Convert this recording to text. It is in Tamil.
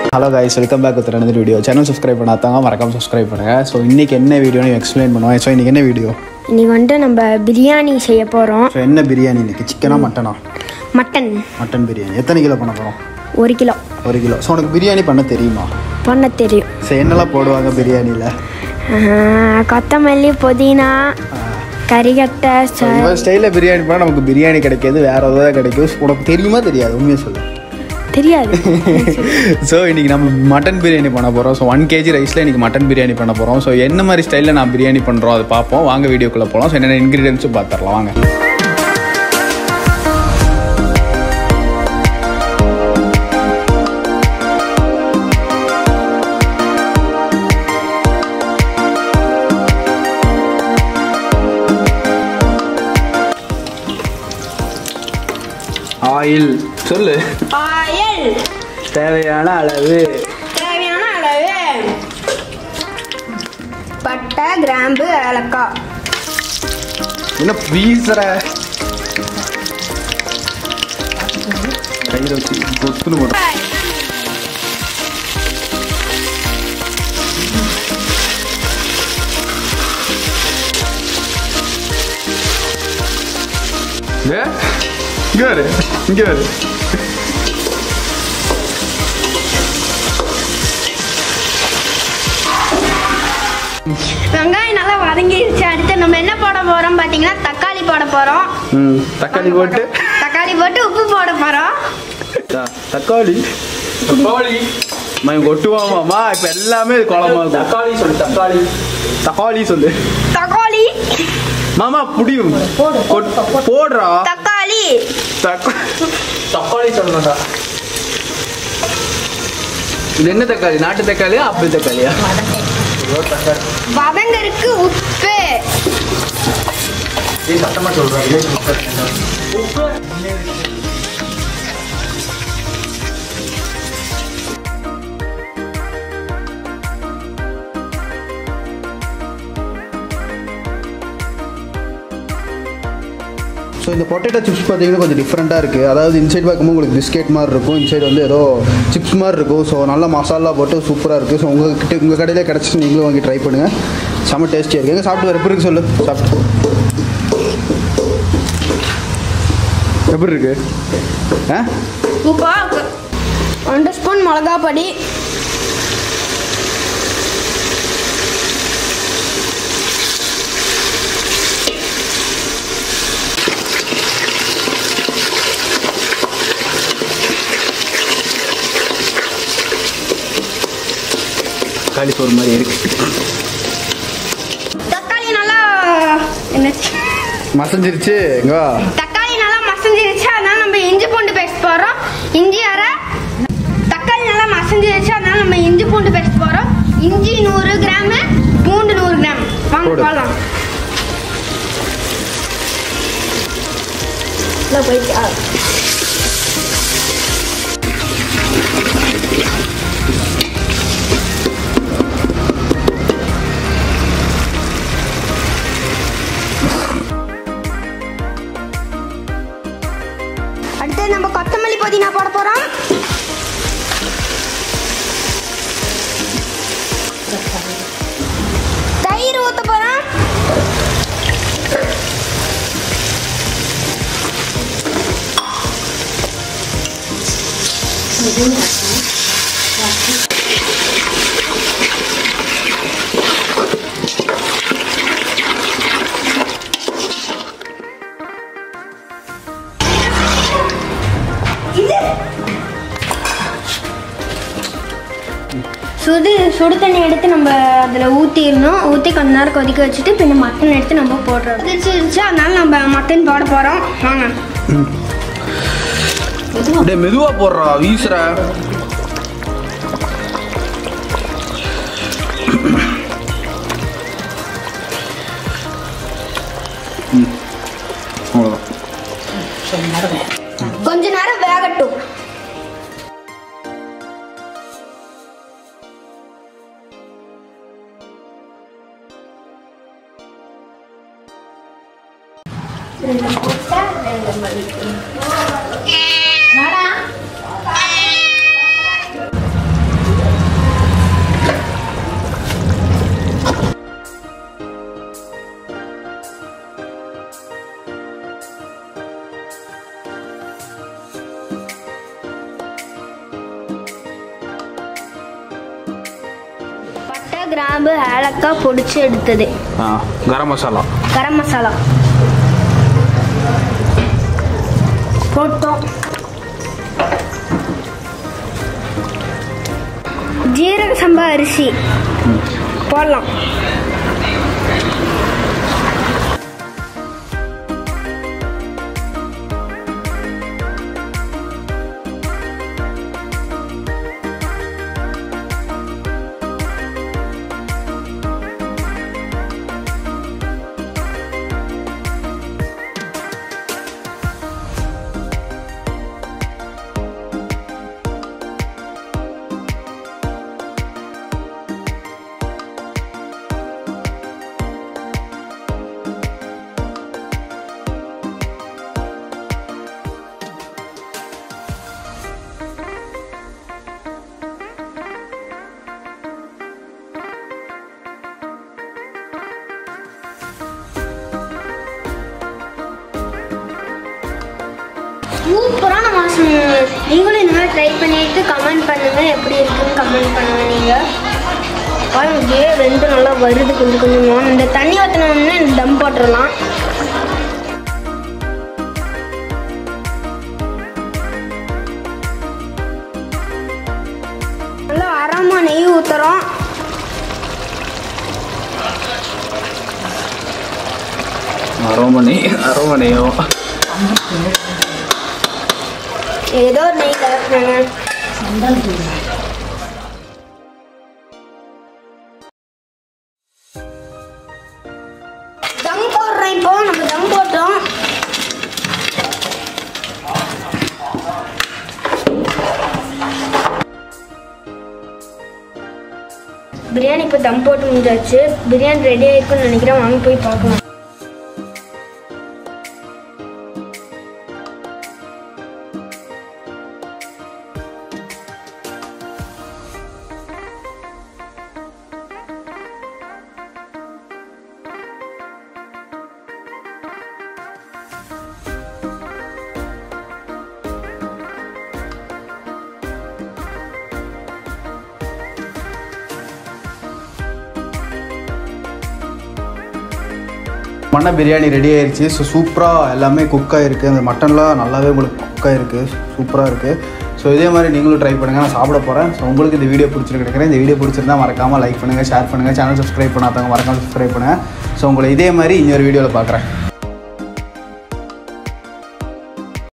Hello guys welcome back with another video channel subscribe பண்ணாதவங்க மறக்காம சப்ஸ்கிரைப் பண்ணுங்க ஸோ இன்னைக்கு என்ன வீடியோன்னு எக்ஸ்பிளைன் பண்ணுவேன் ஸோ இன்னைக்கு என்ன வீடியோ இன்னைக்கு வந்துட்டு நம்ம பிரியாணி செய்ய போகிறோம் ஸோ என்ன பிரியாணி இன்னைக்கு சிக்கனா மட்டனா மட்டன் மட்டன் பிரியாணி எத்தனை கிலோ பண்ண போகிறோம் ஒரு கிலோ ஒரு கிலோ ஸோ உனக்கு பிரியாணி பண்ண தெரியுமா பண்ண தெரியும் ஸோ என்னெல்லாம் போடுவாங்க பிரியாணியில் ஆஹ், கொத்தமல்லி புதினா கறிகட்டை ஸோ ச- இவன் ஸ்டைலில் பிரியாணி பண்ணால் நமக்கு பிரியாணி கிடைக்காது வேற ஏதாவது கிடைக்கும் உனக்கு தெரியுமா தெரியாது உண்மையை சொல்லு தெரியாது ஸோ இன்னைக்கு நம்ம மட்டன் பிரியாணி பண்ண போகிறோம் ஸோ ஒன் கேஜி ரைஸில் இன்னைக்கு மட்டன் பிரியாணி பண்ண போகிறோம் ஸோ என்ன மாதிரி ஸ்டைலில் நான் பிரியாணி பண்ணுறோம் அதை பார்ப்போம் வாங்க வீடியோக்குள்ளே போகலாம் ஸோ என்னென்ன இன்க்ரீடியன்ஸும் பார்த்துடலாம் வாங்க ஆயில் சொல்லு ஆயில் தேவையான அளவு தேவையான அளவு பட்டை கிராம்பு ஏலக்காய் என்ன வீசுற கையில் வச்சு கொத்துன்னு போடுற ஏ, இங்க வரு இங்க வரு வெங்காயம் நல்லா வதங்கிடுச்சு அடுத்து நம்ம என்ன போட போறோம் பார்த்தீங்கன்னா தக்காளி போட போறோம் ம் தக்காளி போட்டு தக்காளி போட்டு உப்பு போட போறோம் த- தக்காளி தக்காளி மயம் கொட்டுவாமாமா இப்ப எல்லாமே குழம்பா தக்காளி சொல்லு தக்காளி தக்காளி சொல்லு தக்காளி மாமா புடியும் கொட்- போடுறா தக்காளி தக்கா- தக்காளி சொல்லணும்டா இது என்ன தக்காளி நாட்டு தக்காளியா அப்படி தக்காளியா வதங்கருக்கு உப்பு சத்தமா சொல்றேன் ஸோ இந்த பொட்டேட்டோ சிப்ஸ் பார்த்தீங்கன்னா கொஞ்சம் டிஃப்ரெண்ட்டாக இருக்குது அதாவது இன்சைட் பார்க்கும்போது உங்களுக்கு பிஸ்கெட் மாதிரி இருக்கும் இன்சைட் வந்து ஏதோ சிப்ஸ் மாதிரி இருக்கும் ஸோ நல்லா மசாலா போட்டு சூப்பராக இருக்குது ஸோ உங்ககிட்ட உங்கள் கடையிலே கிடச்சி நீங்களும் வாங்கி ட்ரை பண்ணுங்கள் செம்ம டேஸ்டியாக இருக்குது எங்க சாப்பிட்டு வர எப்படி இருக்கு சொல்லு சாப்பிட்டு எப்படி இருக்கு ஆ உப்பா ரெண்டு ஸ்பூன் மிளகா பொடி தக்காளி சோறு மாதிரி இருக்கு தக்காளி நல்லா என்னச்சு மசஞ்சிருச்சு இங்க வா தக்காளி நல்லா மசஞ்சிருச்சு அதனால நம்ம இஞ்சி பூண்டு பேஸ்ட் போடுறோம் இஞ்சி அரை தக்காளி நல்லா மசஞ்சிருச்சு அதனால நம்ம இஞ்சி பூண்டு பேஸ்ட் போடுறோம் இஞ்சி நூறு கிராம் பூண்டு நூறு கிராம் வாங்க போடு. போகலாம் உள்ள போயிட்டு ஆ. அடுத்து நம்ம கொத்தமல்லி புதினா போட போறோம் தயிர் ஊத்த போறோம் சுடு சுடு தண்ணி எடுத்து நம்ம அதில் ஊற்றிடணும் ஊற்றி கொஞ்ச நேரம் கொதிக்க வச்சுட்டு பின்ன மட்டன் எடுத்து நம்ம போடுறோம் கொதிச்சிருச்சு அதனால நம்ம மட்டன் போட போகிறோம் வாங்க டே மெதுவா போடுறா வீசுற ம், அவ்வளவுதான் கொஞ்ச நேரம் வேகட்டும் கிராம்பு ஏலக்காய் பொடிச்சு எடுத்தது ஆ கரம் மசாலா கரம் மசாலா போட்டோம் ஜீரக சம்பா அரிசி போடலாம் சூப்பரான வாசனை நீங்களும் இந்த மாதிரி ட்ரை பண்ணிட்டு கமெண்ட் பண்ணுங்க எப்படி இருக்குன்னு கமெண்ட் பண்ணுங்க நீங்க பாருங்க வெந்து நல்லா வருது கொஞ்சம் கொஞ்சமா இந்த தண்ணி ஊற்றினோம்னா இந்த தம் போட்டுடலாம் நல்லா அரைமா நெய் ஊற்றுறோம் அரோமணி அரோமணியோ ஏதோ ஒரு நெய் கலக்குறாங்க தம் போடுறோம் இப்போ நம்ம தம் போட்டோம் பிரியாணி இப்போ தம் போட்டு முடிஞ்சாச்சு பிரியாணி ரெடி ஆயிருக்குன்னு நினைக்கிறேன் வாங்க போய் பார்க்கலாம் மண்ண பிரியாணி ரெடி ஆயிருச்சு ஸோ சூப்பராக எல்லாமே குக் ஆகிருக்கு அந்த மட்டன்லாம் நல்லாவே உங்களுக்கு குக் ஆகிருக்கு சூப்பராக இருக்குது ஸோ இதே மாதிரி நீங்களும் ட்ரை பண்ணுங்கள் நான் சாப்பிட போகிறேன் ஸோ உங்களுக்கு இந்த வீடியோ பிடிச்சிருக்கு நினைக்கிறேன் இந்த வீடியோ பிடிச்சிருந்தா மறக்காமல் லைக் பண்ணுங்கள் ஷேர் பண்ணுங்கள் சேனல் சப்ஸ்கிரைப் பண்ணாதவங்க மறக்காமல் சப்ஸ்கிரைப் பண்ணுங்கள் ஸோ உங்களை இதே மாதிரி இன்னொரு வீடியோவில் பார்க்குறேன்